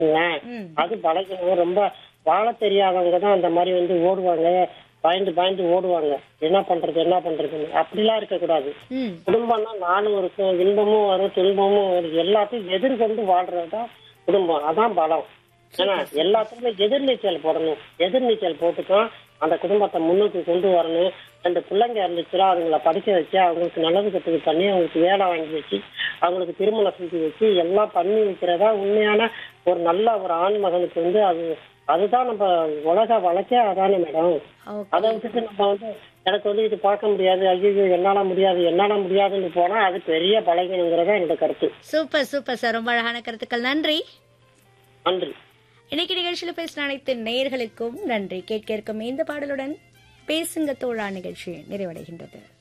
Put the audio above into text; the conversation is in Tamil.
வச்சுக்கோங்களேன். ம். அது பழகினவங்க ரொம்ப வாழ தெரியாதவங்க தான் அந்த மாதிரி வந்து ஓடுவாங்க பயந்து பயந்து ஓடுவாங்க என்ன பண்றது என்ன பண்றதுன்னு அப்படிலாம் இருக்கக்கூடாது ம் குடும்பம்னா நானும் இருக்கும் இன்பமும் வரும் துன்பமும் வரும் எல்லாத்தையும் எதிர்கொண்டு வாழ்றதுதான் குடும்பம் அதான் பலம் ஏன்னா எல்லாத்துக்குமே எதிர்நீச்சல் போடணும் எதிர்நீச்சல் போட்டுதான் அந்த குடும்பத்தை முன்னுக்கு கொண்டு வரணும் ரெண்டு பிள்ளைங்க இருந்துச்சுன்னா அவங்கள படிக்க வச்சு அவங்களுக்கு நல்லது கெட்டது பண்ணி அவங்களுக்கு வேலை வாங்கி வச்சு அவங்களுக்கு திருமணம் செஞ்சு வச்சு எல்லாம் பண்ணி வைக்கிறதா உண்மையான ஒரு நல்ல ஒரு ஆண் மகனுக்கு வந்து அது அதுதான் நம்ம உலக வழக்கே அதானே மேடம் ஓகே அதை விட்டுட்டு நம்ம வந்து எனக்கு வந்து இது பார்க்க முடியாது ஐயோ என்னால முடியாது என்னால முடியாதுன்னு போனா அது பெரிய பலகீனங்கிறதா என்னோட கருத்து சூப்பர் சூப்பர் சார் ரொம்ப அழகான கருத்துக்கள் நன்றி நன்றி இன்னைக்கு நிகழ்ச்சியில் பேசின அனைத்து நேயர்களுக்கும் நன்றி கேட்க இருக்கும் இந்த பாடலுடன் பேசுங்க தோழா நிகழ்ச்சி நிறைவடைகின்றது